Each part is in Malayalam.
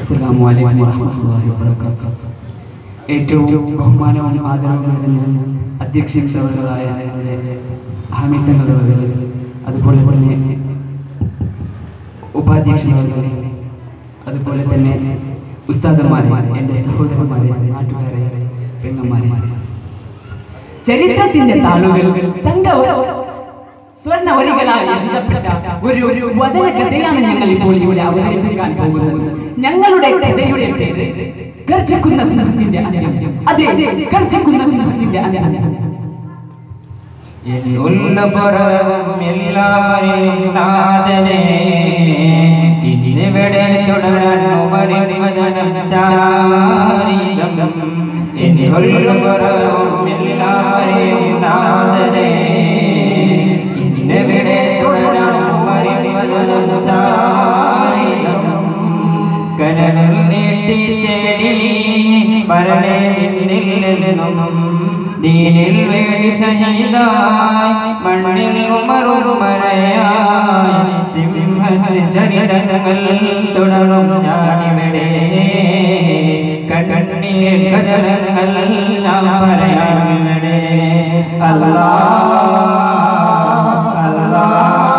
അസ്സലാമു അലൈക്കും വറഹ്മത്തുള്ളാഹി വബറകാതുഹു ഏറ്റവും ബഹുമാനവും ആദരവും നിറഞ്ഞ അധ്യക്ഷൻ സഹോദരങ്ങളായ ഹമീദ് തങ്ങൾ അതുപോലെ തന്നെ ഉപാധ്യക്ഷന്മാരെ അതുപോലെ തന്നെ ഉസ്താദന്മാരെ എൻ്റെ സഹോദരന്മാരെ നാട്ടുകാരെ പെങ്ങന്മാരെ ചരിത്രത്തിന്റെ താളുകൾ തങ്ക സ്വർണ്ണ വരികളാൽ എഴുതപ്പെട്ട ഒരു ഒരു വചന കഥയാണ് ഞങ്ങൾ ഇപ്പോൾ ഇവിടെ അവതരിപ്പിക്കാൻ പോകുന്നത് ഞങ്ങളുടെ കഥയുടെ പേര് ഗർജക്കുന്ന സിംഹത്തിന്റെ അന്ത്യം അതെ ഗർജക്കുന്ന സിംഹത്തിന്റെ അന്ത്യം എന്നുള്ള പുറവും എല്ലാവരെയും നാഥനെ ഇന്നിവിടെ തുടരാൻ ഉപരിവചനം ശാരീരം എന്നുള്ള പുറവും എല്ലാവരെയും നാഥനെ ഇന്നിവിടെ തുടരാൻ ഉപരിവചനം ശാരീരം കരകൾ നീട്ടി തേടി വരണേ നിന്നിൽ നിന്നും ദീനിൽ വേണ്ടി ശഹീദായി മണ്ണിൽ ഉമറുമറയായി സിംഹത്തിൽ ചരിതങ്ങൾ തുടരും ഞാനിവിടെ കണ്ണീർ കജലങ്ങൾ നാം പറയാമിവിടെ അല്ലാ അല്ലാ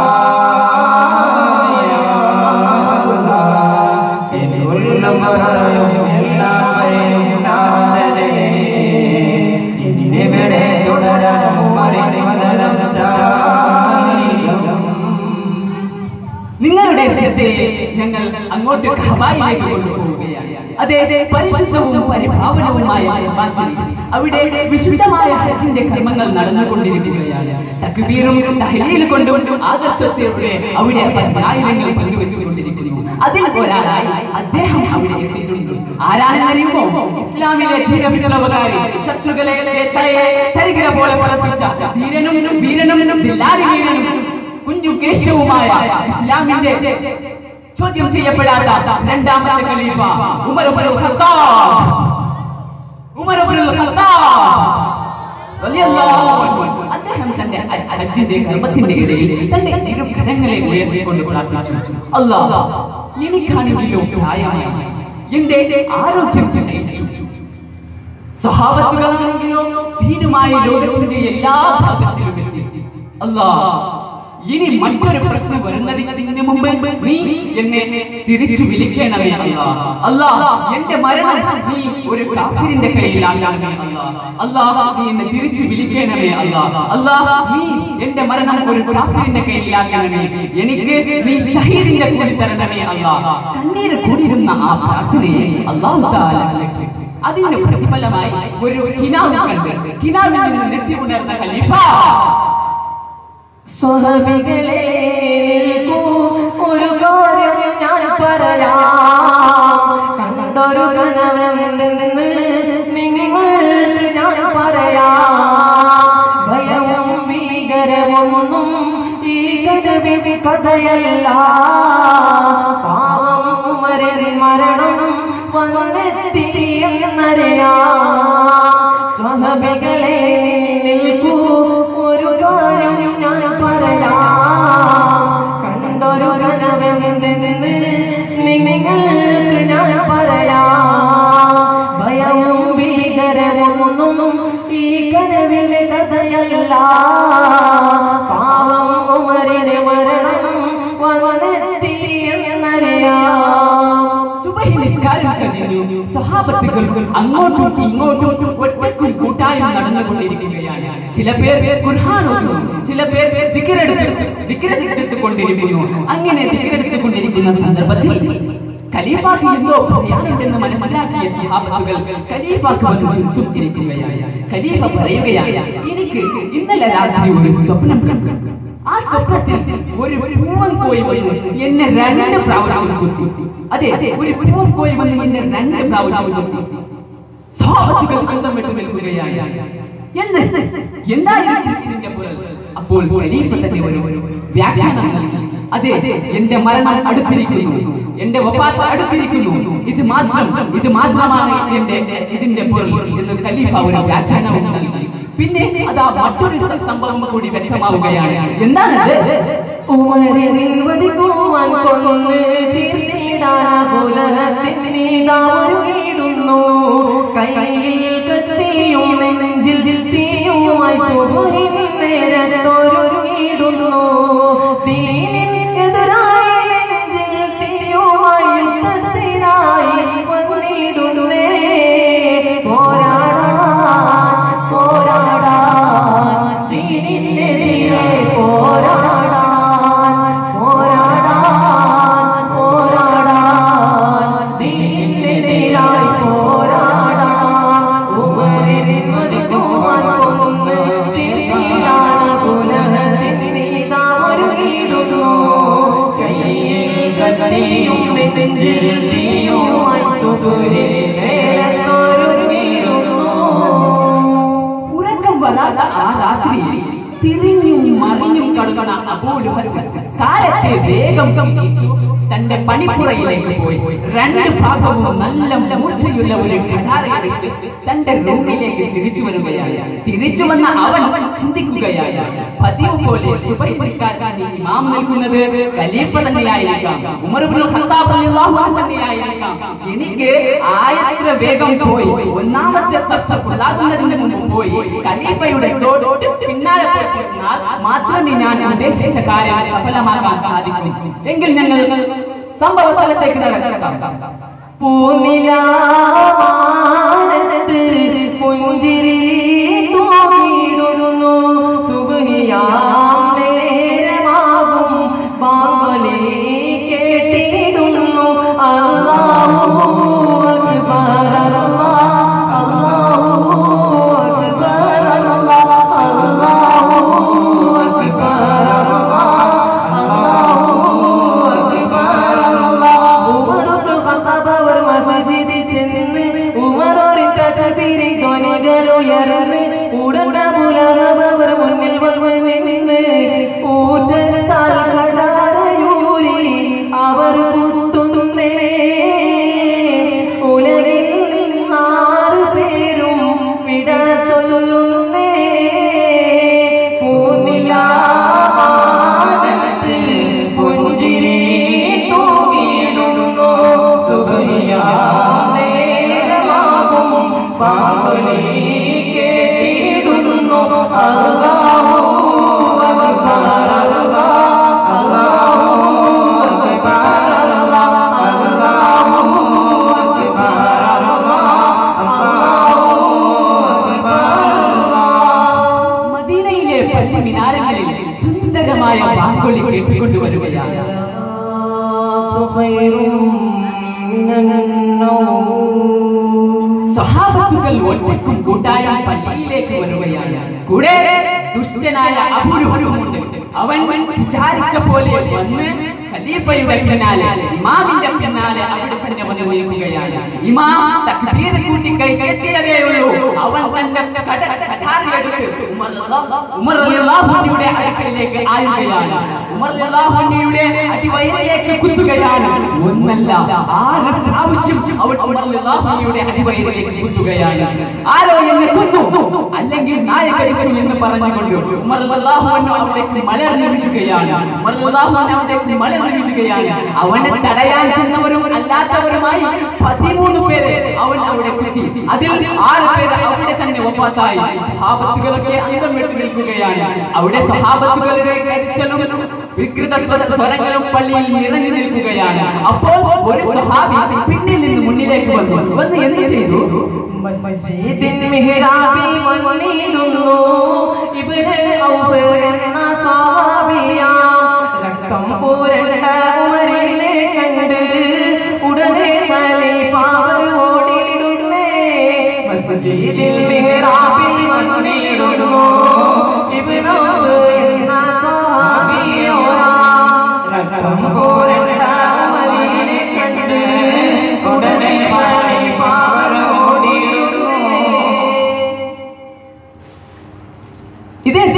എല്ലാവരെയും നാഥനെ ഇന്നിവിടെ തുടരാൻ മറിമതനം ശാരീരം നിങ്ങളുടെ ശ്രദ്ധയെ ഞങ്ങൾ അങ്ങോട്ട് ഖബായിലേക്ക് കൊണ്ടുപോവുകയാണ് അതെ പരിശുദ്ധവും പരിഭാവനവുമായ ഭാഷയിൽ അവിടെ വിശുദ്ധമായ ഹജ്ജിന്റെ കർമ്മങ്ങൾ നടന്നുകൊണ്ടിരിക്കുകയാണ് തക്ബീറും തഹലീൽ കൊണ്ടും ആദർശത്തോടെ അവിടെ പതിനായിരങ്ങൾ പങ്കുവെച്ചുകൊണ്ടിരിക്കുന്നു അതിൽ ഒരാളായി അദ്ദേഹം അവിടെ എത്തിയിട്ടുണ്ട് ആരാണെന്നറിയുമോ ഇസ്ലാമിലെ ധീരവിപ്ലവകാരി ശത്രുക്കളെ തലയെ തരികില പോലെ പറപ്പിച്ച ധീരനും വീരനും ദില്ലാരി വീരനും കുഞ്ഞു കേശവുമായ ഇസ്ലാമിന്റെ ചോദ്യം ചെയ്യപ്പെടാത്ത രണ്ടാമത്തെ ഖലീഫ Umar ibnul Khattab Umar ibnul Khattab റളിയല്ലാഹു അൻഹു അദ്ദേഹം തന്റെ ഹ- ഹജ്ജിന്റെ കർമ്മത്തിന്റെ ഇടയിൽ തന്റെ ഇരു കരങ്ങളെ ഉയർത്തിക്കൊണ്ട് പ്രാർത്ഥിച്ചു അല്ലാഹ് എനിക്കാണെങ്കിലോ പ്രായമായി എന്റെ ആരോഗ്യം ക്ഷയിച്ചു സഹാബത്തുകളാണെങ്കിലോ ധീനുമായി ലോകത്തിന്റെ എല്ലാ ഭാഗത്തിലും എത്തി അല്ലാ ഇനി മറ്റൊരു പ്രശ്നം വരുന്നതിന് മുമ്പ് നീ എന്നെ തിരിച്ചു വിളിക്കണമേ അല്ലാ അല്ലാ എന്റെ മരണം നീ ഒരു കാഫിരിന്റെ കയ്യിലാക്കണമേ അല്ലാ അല്ലാ നീ എന്നെ തിരിച്ചു വിളിക്കണമേ അല്ലാ അല്ലാ നീ എന്റെ മരണം ഒരു കാഫിരിന്റെ കയ്യിലാക്കണമേ എനിക്ക് നീ ഷഹീദിന്റെ കൂടി തരണമേ അല്ലാ കണ്ണീര് കൂടിയിരുന്ന ആ പ്രാർത്ഥനയെ അല്ലാഹു തആല കേട്ടു അതിന്റെ പ്രതിഫലമായി ഒരു കിനാവ് കണ്ട് കിനാവിൽ നിന്ന് നെറ്റി ഉണർന്ന ഖലീഫ സ്വഹമികളെ നിൽക്കൂ, ഒരു കാര്യം ഞാൻ പറയാം കണ്ടൊരു കനവെന്ന് നിങ്ങൾക്ക് ഞാൻ പറയാം ഭയവും ഭീകരമൊന്നും ഈ കനവിൽ കഥയല്ല പാവം ഉമരൻ മരണം വന്നെത്തി എന്നറിയാം സ്വഹബികളെ നിൽക്കൂ ഒരു കാര്യം ഞാൻ പറയാം കണ്ടൊരു കനവെന്തെന്ന് നിങ്ങൾക്ക് ഞാൻ പറയാം ഭയവും ഭീകരമൊന്നും ഈ കനവിലെ കഥയല്ല പാവം ഉമരിന് മരണം വന്നെത്തി എന്നറിയാം സുബഹി നിസ്കാരം കഴിഞ്ഞു സഹാബത്തുകൾ അങ്ങോട്ടും ഇങ്ങോട്ടും ഒറ്റക്കും കൂട്ടായും നടന്നുകൊണ്ടിരിക്കുകയാണ് ചില പേർ ഖുർആൻ ഓതുന്നു ചില പേർ ദിക്റെടുത്ത് ദിക്റെടുത്തുകൊണ്ടിരിക്കുന്നു അങ്ങനെ ദിക്റെടുത്തുകൊണ്ടിരിക്കുന്ന സന്ദർഭത്തിൽ ഖലീഫാക്ക് എന്തോ പറയാനുണ്ടെന്ന് മനസ്സിലാക്കിയ സഹാബത്തുകൾ ഖലീഫാക്ക് വന്ന് ചുറ്റും ഇരിക്കുകയാണ് ഖലീഫ പറയുകയാണ് എനിക്ക് ഇന്നലെ രാത്രി ഒരു സ്വപ്നം കണ്ടു ആ സ്വപ്നത്തിൽ ഒരു പൂവൻ കോയി വന്നു എന്നെ രണ്ട് പ്രാവശ്യം കുത്തി അതെ ഒരു പൂവൻ കോയി വന്ന് എന്നെ രണ്ട് പ്രാവശ്യം കുത്തി സഹാബത്തുകൾ അന്തം വിട്ടു നിൽക്കുകയാണ് എന്ത് എന്തായിരിക്കും ഇതിന്റെ പുറൽ അപ്പോൾ ഖലീഫ തന്നെ ഒരു വ്യാഖ്യാനം നൽകി അതെ എന്റെ മരണം അടുത്തിരിക്കുന്നു എന്റെ വഫാത്ത് അടുത്തിരിക്കുന്നു ഇത് മാത്രം ഇത് മാത്രമാണ് എന്റെ ഇതിന്റെ പൊരുൾ എന്ന് ഖലീഫ ഒരു വ്യാഖ്യാനവും നൽകി പിന്നെ അതാ മറ്റൊരു സ- സംഭവം കൂടി വ്യക്തമാവുകയാണ് എന്താണത് ഉമരിൽ വധിക്കുവാൻ കൊന്ന് തീർത്തിടും തെറ്റിടാനകുലഹത്തിനീതാ ഒരുങ്ങിടുന്നു കയ്യിൽ കത്തിയും നെഞ്ചിൽ തീയുമായി സുബഹിൻ നേരത്തൊരുങ്ങിടുന്നു ദീനിനെതിരായി നെഞ്ചിൽ തീയുമായി യുദ്ധത്തിനായി വന്നിടുന്നേ പോരാടാൻ പോരാടാൻ ദീനിനെതിരെ പോരാടാൻ പോരാടാൻ പോരാടാൻ ദീനിനെതിരായി പോരാടാൻ ഉമരിൻ മതിക്കുവാൻ കൊന്ന് തീർത്തിടാന പുലഹത്തിനീതാ ഒരുങ്ങിടുന്നു കയ്യിൽ കത്തിയും നെഞ്ചിൽ തീയുമായി സുബുഹി നേരത്തൊരുങ്ങിടുന്നു ഉറക്കം വരാത്ത ആ രാത്രി തിരിഞ്ഞും മറിഞ്ഞും കടന്ന അബൂലുഹത്ത് കാലത്തെ വേഗം എണീച്ചു തന്റെ പണിപ്പുറയിലേക്ക് പോയി രണ്ട് ഭാഗവും നല്ല മൂർച്ചയുള്ള ഒരു കടാരയെടുത്ത് തന്റെ റൂമിലേക്ക് തിരിച്ചു വരികയായി തിരിച്ചു വന്ന അവൻ ചിന്തിക്കുകയായി പതിവ് പോലെ സുബഹി നിസ്കാരത്തിന് ഇമാം നിൽക്കുന്നത് ഖലീഫ തന്നെയായിരിക്കാം ഉമർ ഇബ്നുൽ ഖത്താബ് റളിയല്ലാഹു അൻഹു തന്നെയായിരിക്കാം എനിക്ക് ആയത്ര വേഗം പോയി ഒന്നാമത്തെ സഫ് ഫുള്ളാകുന്നതിന് മുമ്പ് പോയി ഖലീഫയുടെ തൊട്ട് പിന്നാലെ പോയിരുന്നാൽ മാത്രമേ ഞാൻ ഉദ്ദേശിച്ച കാര്യം സഫലമാക്കാൻ സാധിക്കൂ എങ്കിൽ ഞങ്ങൾ സംഭവ സ്ഥലത്തേക്ക് നടക്കാം പൂനിലാവാനത്ത് പുഞ്ചിരി തൂങ്ങിയിടുന്നു സുബഹിയാം നേരമാകും ബാങ്കൊലി കേട്ടിടുന്നു അല്ലാഹു അക്ബർ അല്ലാഹ് അല്ലാഹു അക്ബർ അല്ലാഹ് അല്ലാഹു അക്ബർ അല്ലാഹ് അല്ലാഹു അക്ബർ അല്ലാഹ് ഉമറുൽ ഖത്താബ് അവർ മസ്ജിദിൽ ചെന്ന് ഉമറോരിൻ തക്ബീരി ധ്വനികൾ ഉയർന്ന് ഉടനെ പുലഹബ് അവർ മുന്നിൽ വന്ന് നിന്ന് ഊറ്റത്താൽ കടാരയൂരി അവർ കുത്തുന്നേ ഉലകിൽ നിന്നാറ് പേരും വിട ചൊല്ലുന്നേ പൂനിലാവാനത്ത് പുഞ്ചിരി തൂങ്ങിയിടുന്നു സുബഹിയാം നേരമാകും പാവലി കേട്ടിടുന്നു അല്ലാഹു അക്ബർ അല്ലാഹ് അല്ലാഹു അക്ബർ അല്ലാഹ് അല്ലാഹു അക്ബർ അല്ലാഹ് അല്ലാഹു അക്ബർ അല്ലാഹ് മദീനയിലെ പള്ളി മിനാരങ്ങളിൽ സുന്ദരമായ ബാങ്കൊലി കേട്ടുകൊണ്ടുവരികയാണ് خير من النوم സഹാബത്തുക്കൾ ഒറ്റക്കും കൂട്ടായും പള്ളിയിലേക്ക് വരികയാണ് കൂടെ ദുഷ്ടനായ അബൂലുഹലുമുണ്ട് അവൻ വിചാരിച്ച പോലെ വന്ന് ഖലീഫയുടെ പിന്നാലെ ഇമാമിന്റെ പിന്നാലെ അവിടെ തന്നെ വന്ന് നിൽക്കുകയാണ് ഇമാം തക്ബീർ കൂട്ടി കൈ കെട്ടിയതേ ഉള്ളൂ അവൻ തന്റെ കട കഠാരയെടുത്ത് ഉമർ റളിയല്ലാഹു- ഉമർ റളിയല്ലാഹു അൻഹുവിന്റെ അടുക്കലേക്ക് ആയുകയാണ് ഉമർ റളിയല്ലാഹു അൻഹുവിന്റെ അടിവയറിലേക്ക് കുത്തുകയാണ് ഒന്നല്ല ആറ് പ്രാവശ്യം അവൻ ഉമർ റളിയല്ലാഹു അൻഹുവിന്റെ അടിവയറിലേക്ക് കുത്തുകയാണ് ആരോ എന്നെ കൊന്നു അല്ലെങ്കിൽ നായ കടിച്ചു എന്ന് പറഞ്ഞുകൊണ്ട് ഉമർ റളിയല്ലാഹു അൻഹു അവിടേക്ക് മലർന്നു വീഴുകയാണ് ഉമർ റളിയല്ലാഹു അൻഹു അവിടേക്ക് മലർന്നു വീഴുകയാണ് അവനെ തടയാൻ ചെന്നവരും അല്ലാത്തവരുമായി പതിമൂന്ന് പേരെ അവൻ അവിടെ കുത്തി അതിൽ ആറ് പേര് അവിടെ തന്നെ ഒപ്പാത്തായി സഹാബത്തുകളൊക്കെ അന്തം വിട്ടു നിൽക്കുകയാണ് അവിടെ സഹാബത്തുകളുടെ കരിച്ചലും വികൃത സ്വര- സ്വരങ്ങളും പള്ളിയിൽ നിറഞ്ഞു നിൽക്കുകയാണ് അപ്പോൾ ഒരു സഹാബി പിന്നിൽ നിന്ന് മുന്നിലേക്ക് വന്നു വന്ന് എന്ത് ചെയ്തു മസ്ജിദിൻ മിഹ്റാബിൽ വന്നിടുന്നു ഇബ്നെ ഔഫ് എന്ന സ്വഹാബിയാ രക്തം പൂരണ്ട ഉമരിനെ കണ്ട് ഉടനെ ഖലീഫ അവർ ഓടിയിടുന്നേ മസ്ജിദിൽ മിഹ്റാബിൽ വന്നിടുന്നു ഇബ്നെ ഔഫ് എന്ന സ്വഹാബിയോരാ രക്തം പൂരണ്ട ഉമരിനെ കണ്ട് ഉടനെ ഖലീഫ അവർ ഓടിയിടുന്നേ ഇതേ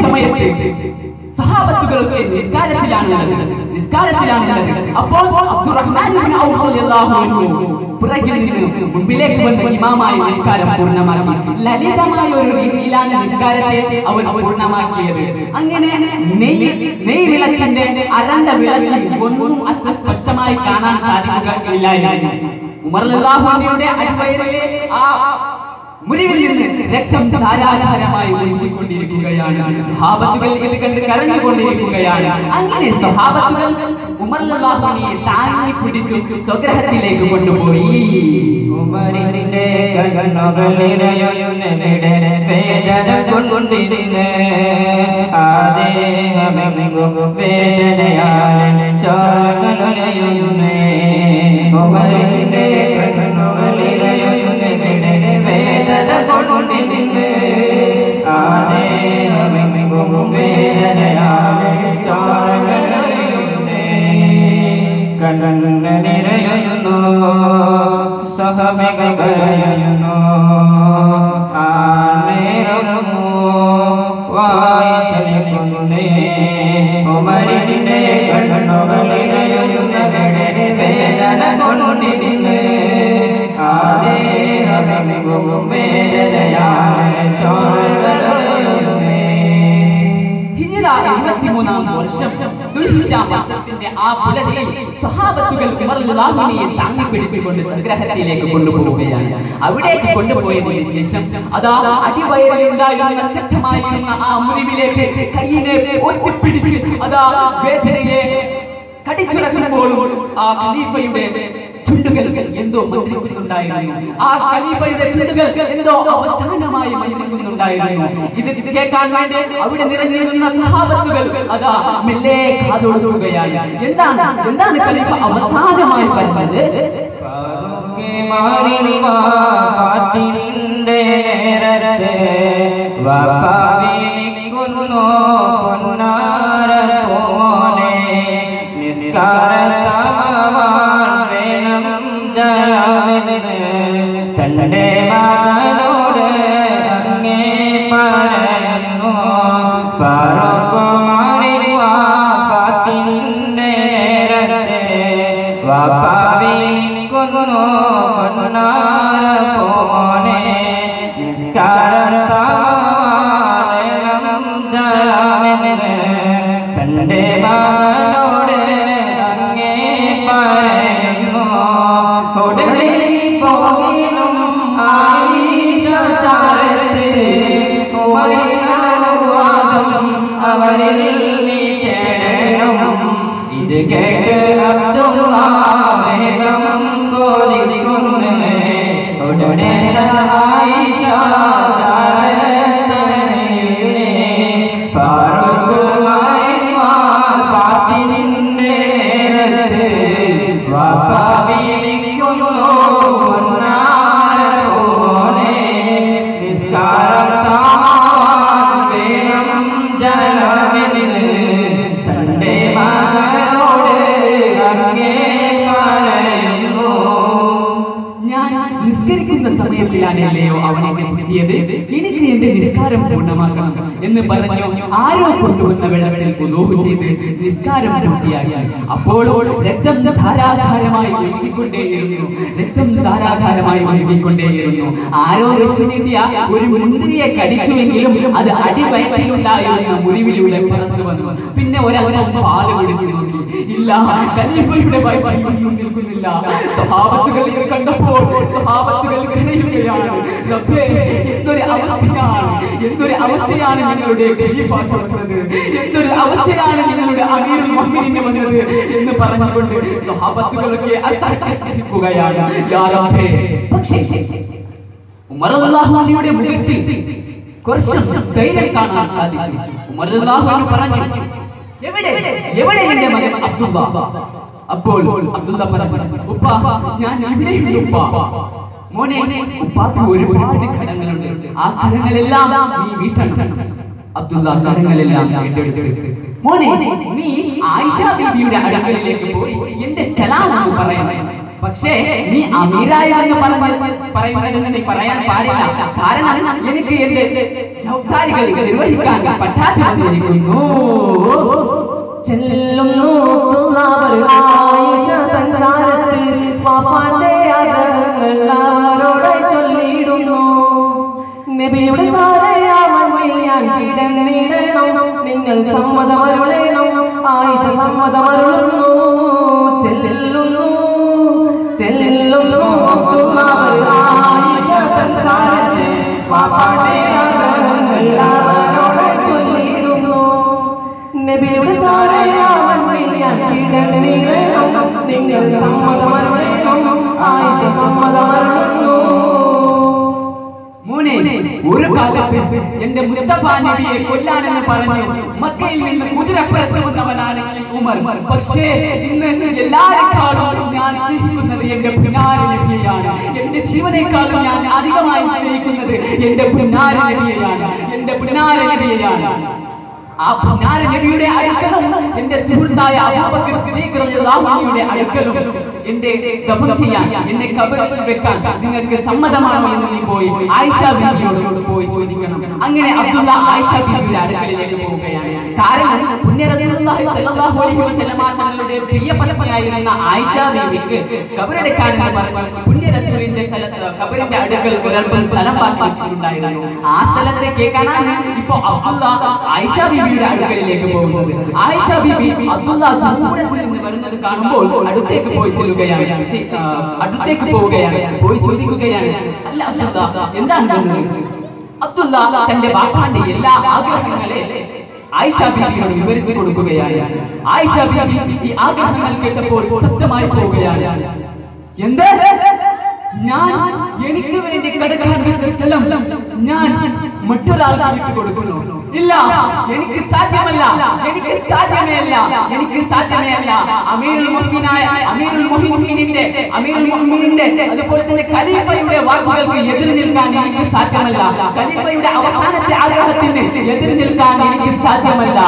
സഹാബത്തുകളൊക്കെ നിസ്കാരത്തിലാണുള്ളത് നിസ്കാരത്തിലാണുള്ളത് അപ്പോൾ അബ്ദുറഹ്മാൻ ഇബ്നു ഔഫ് റളിയല്ലാഹു അൻഹു പുറകിൽ നിന്ന് മുമ്പിലേക്ക് വന്ന് ഇമാമായി നിസ്കാരം പൂർണ്ണമാക്കി ലളിതമായ ഒരു രീതിയിലാണ് നിസ്കാരത്തെ അവർ പൂർണ്ണമാക്കിയത് അങ്ങനെ നെയ് നെയ് വിളക്കിന്റെ അരണ്ട വിളക്കിൽ ഒന്നും അത്ര സ്പഷ്ടമായി കാണാൻ സാധിക്കുകയില്ലായിരുന്നു ഉമർ അള്ളാഹുവിന്റെ അടിവയറിലെ ആ മുറിവിൽ നിന്ന് രക്തം ധാരാധാരമായി ഒഴുകിക്കൊണ്ടിരിക്കുകയാണ് സഹാബത്തുകൾ ഇത് കണ്ട് കരഞ്ഞുകൊണ്ടിരിക്കുകയാണ് അങ്ങനെ സഹാബത്തുകൾ ഉമർ അള്ളാഹുവിനെ താങ്ങി പിടിച്ചു സ്വഗ്രഹത്തിലേക്ക് കൊണ്ടുപോയി ഉമരിന്റെ കണ്ണുകളിലയുന്നവിടെ വേദന കൊണ്ടിരുന്ന് ആദേഹമെങ്കും വേദനയാണ് ചോരകളുലയുന്നേ ഉമരിന്റെ കണ്ണുകളിലയുന്നവിടെ വേദന കൊണ്ടിരുന്ന് ആദേഹമെങ്കും വേദനയാണ് ചോരകളുലയുന്നേ കണ്ണ നിറയുന്നു സഹമികൾ കരയുന്നു ആ നേരമോ വായിച്ചലിക്കുന്നേ ഉമരിന്റെ കണ്ണുകളിറയുന്നവിടെ വേദന കൊണ്ടിരുന്ന് ആ ദേഹമെങ്കും വേദനയാണ് ചോരകളുന്നേ ഹിജ്റ ഇരുപത്തിമൂന്നാം വർഷം ദുൽഹിജ്ജ മാസത്തിന്റെ ആ പുലരിയിൽ സഹാബത്തുകൾ ഉമർ റളിയല്ലാഹുവിനെ താങ്ങി പിടിച്ചുകൊണ്ട് സംഗ്രഹത്തിലേക്ക് കൊണ്ടുപോവുകയാണ് അവിടേക്ക് കൊണ്ടുപോയതിനു ശേഷം അതാ അടിവയറിൽ ഉണ്ടായിരുന്ന ശക്തമായിരുന്ന ആ മുറിവിലേക്ക് കയ്യിനെ ഒത്തിപ്പിടിച്ച് അതാ വേദനയെ കടിച്ചുറക്കുമ്പോഴും ആ ഖലീഫയുടെ ചുണ്ടുകൾ എന്തോ മന്ത്രിക്കുന്നുണ്ടായിരുന്നു ആ ഖലീഫയുടെ ചുണ്ടുകൾ എന്തോ അവസാനമായി മന്ത്രിക്കുന്നുണ്ടായിരുന്നു ഇത് കേൾക്കാൻ വേണ്ടി അവിടെ നിറഞ്ഞിരുന്ന സഹാബത്തുകൾ അതാ മെല്ലെ കാതോടുകയാണ് എന്താണ് എന്താണ് ഖലീഫ അവസാനമായി പറഞ്ഞത് ഫാറൂഖ് മാറിവാ ഫാത്തിന്റെ നേരത്തെ വപ്പാവിളിക്കുന്നു പൊന്നാര പോലെ നിസ്കാരത്തമവാൻ വേണം ജലമെന്ന് തന്റെ മകനോട് അങ്ങേ പറയുന്നു ഫാറൂഖ് മാറിവാ ഫാത്തിന്റെ നേരത്തെ വപ്പാവിളിക്കുന്നു പൊന്നാര പോലെ നിസ്കാരത്തമാനം ജലമെന്ന് തന്റെ മകനോട് അങ്ങേ പറയുന്നു ഉടനെ പോകിനും ആയിഷ ചാരത്ത് ഉമറിനുവാദം അവരിൽ നീ തേടണം ഇത് കേട്ട് അബ്ദുള്ള വേഗം കോലിക്കുന്നു ഉടനെ ആയിഷ ചാരത്തണിയിലെ ഫാറൂഖ് മാറിവാൻ ഫാത്തിമിന്റെ നേരത്ത് വാപ്പ വിളിക്കുന്നു പൊന്നാര പോലെ നിസ്കാരം താവാൻ വേണം ജലമെന്ന് തന്റെ മകനോട് അങ്ങേ പറയുന്നു ഞാൻ നിസ്കരിക്കുന്ന സമയത്തിലാണല്ലയോ അവൻ എന്നെ കുത്തിയത് എനിക്ക് എന്റെ നിസ്കാരം പൂർണ്ണമാക്കണം എന്ന് പറഞ്ഞു ആരോ കൊണ്ടുവന്ന വെള്ളത്തിൽ ഉദോഹ് ചെയ്ത് നിസ്കാരം പൂർത്തിയാക്കി അപ്പോൾ രക്തം ധാരാധാരമായി ഒഴുകിക്കൊണ്ടേയിരുന്നു രക്തം ധാരാധാരമായി ഒഴുകിക്കൊണ്ടേയിരുന്നു ആരോ വെച്ചു നീട്ടിയ ഒരു മുന്തിരിയെ കടിച്ചുവെങ്കിലും അത് അടിവയറ്റിലുണ്ടായിരുന്ന മുറിവിലൂടെ പുറത്തു വന്നു പിന്നെ ഒരൽപ്പം പാല് പിടിച്ചു നോക്കി ഇല്ല ഖലീഫയുടെ വയറ്റിൽ ഒന്നും നിൽക്കുന്നില്ല സ്വഭാവത്തുകൾ ഇത് കണ്ടപ്പോൾ സ്വഭാവത്തുകൾ കരയുകയാണ് റബ്ബേ എന്തൊരു അവസ്ഥയാണ് എന്തൊരു അവസ്ഥയാണ് ഞങ്ങളുടെ ഖലീഫ വന്നത് എന്തൊരു അവസ്ഥയാണ് ഞങ്ങളുടെ അമീർ മുഹമ്മിനെ വന്നത് എന്ന് പറഞ്ഞുകൊണ്ട് സ്വഭാവത്തുകളൊക്കെ അത്തഹസിക്കുകയാണ് യാ റബ്ബേ പക്ഷേ ഉമർ അള്ളാഹുവിന്റെ മുഖത്തിൽ കുറച്ച് ധൈര്യം കാണാൻ സാധിച്ചു ഉമർ അള്ളാഹു പറഞ്ഞു എവിടെ എവിടെ എന്റെ മകൻ അബ്ദുള്ള അപ്പോൾ അബ്ദുള്ള പറഞ്ഞു ഉപ്പ ഞാൻ ഇവിടെയുണ്ട് ഉപ്പ മോനെ ഉപ്പാക്ക് ഒരുപാട് കടങ്ങളുണ്ട് ആ കടങ്ങളെല്ലാം നീ വീട്ടണം അബ്ദുള്ള കടങ്ങളെല്ലാം ഏറ്റെടുത്ത് മോനെ നീ ആയിഷ ബീവിയുടെ അടുക്കലിലേക്ക് പോയി എന്റെ സലാം എന്ന് പറയണം പക്ഷേ നീ അമീറായി എന്ന് പറഞ്ഞ പറയുന്നതെന്ന് നീ പറയാൻ പാടില്ല കാരണം എനിക്ക് എന്റെ ജവാബ്ദാരികൾ നിർവഹിക്കാൻ പറ്റാതെ വന്നിരിക്കുന്നു ചെല്ലുന്നു തുള്ളാവർ ആയിഷ തഞ്ചാരത്ത് പാപ്പാന്റെ ആഗ്രഹങ്ങൾ അവരോട് ചൊല്ലിയിടുന്നു നബിയുടെ ചാരയാമണ്ണിൽ ഞാൻ കിടന്നിടണം നിങ്ങൾ സമ്മതമരുളണം ആയിഷ സമ്മതമരുളുന്നു ചെല്ലുന്നു ചെല്ലുന്നു തുള്ളാവർ ആയിഷ തഞ്ചാരത്ത് പാപ്പാന്റെ ആഗ്രഹങ്ങൾ അവരോട് ചൊല്ലിയിടുന്നു നബിയുടെ ചാരയാമണ്ണിൽ ഞാൻ കിടന്നിടണം നിങ്ങൾ സമ്മതമരുളണം ആയിഷ സമ്മതമരുളുന്നു മോനെ ഒരു കാലത്ത് എന്റെ മുസ്തഫ നബിയെ കൊല്ലാനെന്ന് പറഞ്ഞു മക്കയിൽ നിന്ന് കുതിരപ്പുറത്ത് വന്നവനാണ് ഈ ഉമർ പക്ഷേ ഇന്ന് എല്ലാരെക്കാളും ഞാൻ സ്നേഹിക്കുന്നത് എന്റെ പുനാര നബിയെയാണ് എന്റെ ജീവനേക്കാളും ഞാൻ അധികമായി സ്നേഹിക്കുന്നത് എന്റെ പുനാര നബിയെയാണ് എന്റെ പുനാര നബിയെയാണ് ആ പുന്നാര നബിയുടെ അടുക്കലും എന്റെ സുഹൃത്തായ അബൂബക്കർ സിദ്ദീഖ് റളിയല്ലാഹു അൻഹുവിന്റെ അടുക്കലും എന്റെ ദഫൻ ചെയ്യാൻ എന്നെ കബറിൽ വെക്കാൻ നിങ്ങൾക്ക് സമ്മതമാണോ എന്ന് നീ പോയി ആയിഷ ബീവിയോട് പോയി ചോദിക്കണം അങ്ങനെ അബ്ദുള്ള ആയിഷ ബീവിയുടെ അടുക്കലിലേക്ക് പോവുകയാണ് കാരണം പുണ്യ റസൂലുള്ളാഹി സ്വല്ലല്ലാഹു അലൈഹി വസല്ലമ തങ്ങളുടെ പ്രിയ പത്നിയായിരുന്ന ആയിഷ ബീവിക്ക് കബറെടുക്കാൻ എന്ന് പറഞ്ഞു പുണ്യ റസൂലിന്റെ സ്ഥലത്ത് കബറിന്റെ അടുക്കൽ ഒരൽപ്പം സ്ഥലം ബാക്കി വെച്ചിട്ടുണ്ടായിരുന്നു ആ സ്ഥലത്തേക്ക് കാണാൻ ഇപ്പോ അബ്ദുള്ള ആയിഷ ബീവിയുടെ അടുക്കലിലേക്ക് പോകുന്നത് ആയിഷ ബീബി അബ്ദുള്ള ദൂരത്തിൽ നിന്ന് വരുന്നത് കാണുമ്പോൾ അടുത്തേക്ക് പോയി ചെല്ലുകയാണ് ചെ- ആ, അടുത്തേക്ക് പോവുകയാണ് പോയി ചോദിക്കുകയാണ് അല്ല അബ്ദുള്ള എന്താണ് വേണ്ടത് അബ്ദുള്ള തന്റെ ബാപ്പാന്റെ എല്ലാ ആഗ്രഹങ്ങളെ ആയിഷ ബീബിയോട് വിവരിച്ചു കൊടുക്കുകയാണ് ആയിഷ ബീബി ഈ ആഗ്രഹങ്ങൾ കേട്ടപ്പോൾ സ്പഷ്ടമായി പോവുകയാണ് എന്ത് ഞാൻ എനിക്ക് വേണ്ടി കിടക്കാൻ വെച്ച സ്ഥലം ഞാൻ മറ്റൊരാൾക്ക് വിട്ടു കൊടുക്കുന്നു ഇല്ല എനിക്ക് സാധ്യമല്ല എനിക്ക് സാധ്യമേ അല്ല എനിക്ക് സാധ്യമേ അല്ല അമീറുൽ മുഅ്മിനായ അമീറുൽ മുഅ്മിനീന്റെ അമീറുൽ മുഅ്മിനീന്റെ അതുപോലെ തന്നെ ഖലീഫയുടെ വാക്കുകൾക്ക് എതിര് നിൽക്കാൻ എനിക്ക് സാധ്യമല്ല ഖലീഫയുടെ അവസാനത്തെ ആഗ്രഹത്തിന് എതിര് നിൽക്കാൻ എനിക്ക് സാധ്യമല്ല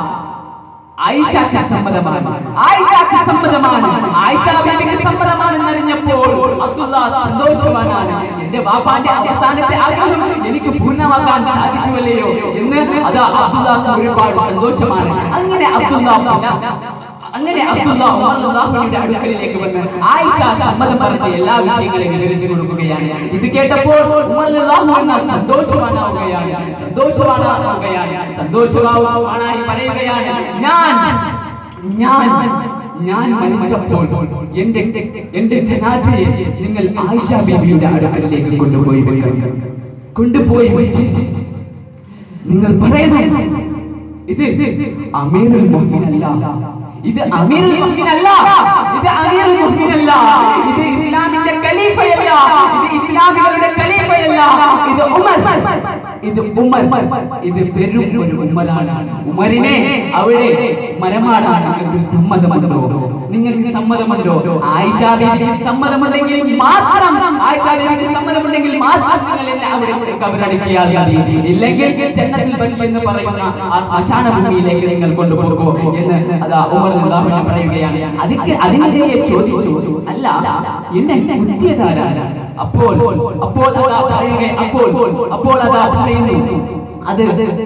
ആയിഷാക്ക് സമ്മതമാണ് ആയിഷാക്ക് സമ്മതമാണ് ആയിഷ ബീബിക്ക് സമ്മതമാണെന്ന് അറിഞ്ഞപ്പോൾ അബ്ദുള്ള സന്തോഷവാനാണ് എന്റെ വാപ്പാന്റെ അവസാനത്തെ ആഗ്രഹം എനിക്ക് പൂർണ്ണമാക്കാൻ സാധിച്ചുവല്ലയോ എന്ന് അതാ അബ്ദുള്ള ഒരുപാട് സന്തോഷമാണ് അങ്ങനെ അബ്ദുള്ള പിന്നെ അങ്ങനെ അബ്ദുള്ള ഉമർ റളിയല്ലാഹുവിന്റെ അടുക്കലിലേക്ക് വന്ന് ആയിഷ സമ്മതം പറഞ്ഞ എല്ലാ വിഷയങ്ങളെയും വിവരിച്ചു കൊടുക്കുകയാണ് ഇത് കേട്ടപ്പോൾ ഉമർ റളിയല്ലാഹു അൻഹു സന്തോഷവാനാവുകയാണ് സന്തോഷവാനാവുകയാണ് സന്തോഷവാനായി പറയുകയാണ് ഞാൻ ഞാൻ ഞാൻ മരിച്ചപ്പോൾ എന്റെ എന്റെ ജനാസയെ നിങ്ങൾ ആയിഷ ബീബിയുടെ അടുക്കലിലേക്ക് കൊണ്ടുപോയി വെക്കണം കൊണ്ടുപോയി വെച്ച് നിങ്ങൾ പറയണം ഇത് അമീറുൽ മുഅ്മിനല്ല ഇത് അമീറുൽ മുഅ്മിനല്ല ഇത് അമീറുൽ മുഅ്മിനല്ല ഇത് ഇസ്ലാമിന്റെ ഖലീഫയല്ല ഇത് ഇസ്ലാമികളുടെ ഖലീഫയല്ല ഇത് ഉമർ ഇത് ഉമർ ഇത് വെറും ഒരു ഉമറാണ് ഉമറിനെ അവിടെ മരമാടാൻ നിങ്ങൾക്ക് സമ്മതമുണ്ടോ നിങ്ങൾക്ക് സമ്മതമുണ്ടോ ആയിഷ ബീവിക്ക് സമ്മതമുണ്ടെങ്കിൽ മാത്രം ആയിഷ ബീവിക്ക് സമ്മതമുണ്ടെങ്കിൽ മാത്രം നിങ്ങൾ എന്നെ അവിടെ കബറടക്കിയാൽ മതി ഇല്ലെങ്കിൽ ജന്നത്തിൽ ബക്കി എന്ന് പറയുന്ന ആ ശ്മശാന ഭൂമിയിലേക്ക് നിങ്ങൾ കൊണ്ടുപോകോ എന്ന് അതാ ഉമർ റളിയല്ലാഹു പറയുകയാണ് അതിക്ക് അതിനെ ചോദിച്ചു അല്ല എന്നെ കുത്തിയതാരാണ് അപ്പോൾ അപ്പോൾ അതാ പറയുക അപ്പോൾ അപ്പോൾ അതാ പറയുന്നു അത്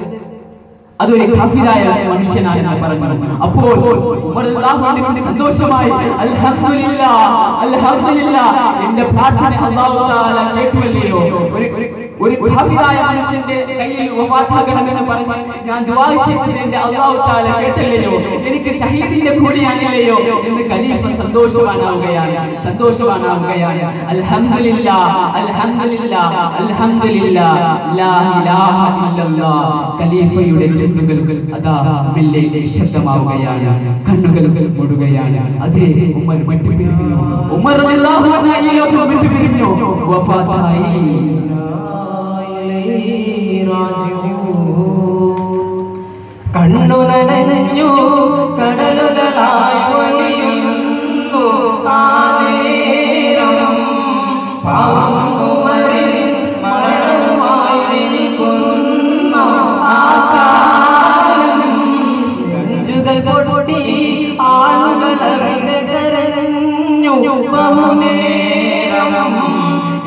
അതൊരു കാഫിറായ മനുഷ്യനാണെന്ന് പറഞ്ഞു അപ്പോൾ ഉമർ റളിയല്ലാഹു അൻഹു സന്തോഷമായി അൽഹംദുലില്ലാഹ് അൽഹംദുലില്ലാഹ് എന്റെ പ്രാർത്ഥന അല്ലാഹു തആല കേട്ടുവല്ലയോ ഒരു ഒരു കാഫിറായ മനുഷ്യന്റെ കയ്യിൽ വഫാത്താകണമെന്ന് പറഞ്ഞ് ഞാൻ ദുആ ചെയ്തത് എന്റെ അല്ലാഹു തആല കേട്ടല്ലയോ എനിക്ക് ഷഹീദിന്റെ കൂലിയാണില്ലയോ എന്ന് ഖലീഫ സന്തോഷവാനാവുകയാണ് സന്തോഷവാനാവുകയാണ് അൽഹംദുലില്ലാഹ് അൽഹംദുലില്ലാഹ് അൽഹംദുലില്ലാഹ് ലാ ഇലാഹ ഇല്ലല്ലാഹ് ഖലീഫയുടെ ചിന്തകൾ അതാ മെല്ലെ നിശബ്ദമാവുകയാണ് കണ്ണുകൾ മൂടുകയാണ് അതേ ഉമർ വിട്ടുപിരിഞ്ഞു ഉമർ റളിയല്ലാഹു അൻഹു ഈ ലോകം വിട്ടുപിരിഞ്ഞു വഫാത്തായി കണ്ണു നനഞ്ഞു കടലുകളായി ഒലിയുന്നു ആ നേരം പാവം ഉമരിൽ മരണമായി നിൽക്കുന്നു ആ കാലം നെഞ്ചുകൾ പൊട്ടി ആളുകൾ അവിടെ കരഞ്ഞു ബഹുനിശബ്ദമായി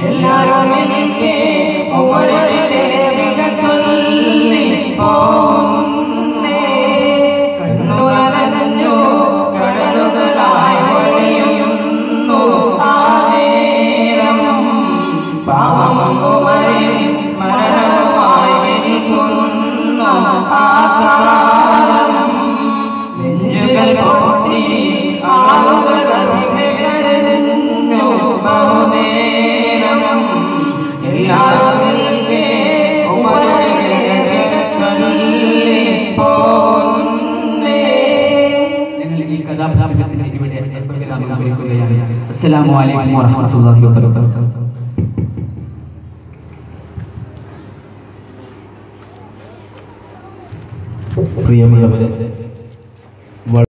എല്ലാരും എനിക്ക് ഉമരുടെ വിട ചൊല്ലി പോകുന്നേ കണ്ണു നനഞ്ഞു കടലുകളായി പൊഴിയുന്നു ആ നേരം പാവം ഉമരിൻ മരണവുമായി നിൽക്കുന്നു ആ കാലം നെഞ്ചുകൾ പൊട്ടി ആളുകൾ അവിടെ കരഞ്ഞു ബഹുനേരം എല്ലാവരും നിൽക്കെ ഉമരുടെ ചൊല്ലി പോകുന്നേ ഞങ്ങൾ ഈ കഥാപ്രസംഗത്തിന് ഇവിടെ വിരാമം കുറിക്കുകയാണ് അസ്സലാമു അലൈക്കും വറഹ്മത്തുള്ളാഹി വബറകാതുഹു പ്രിയമുള്ളവരെ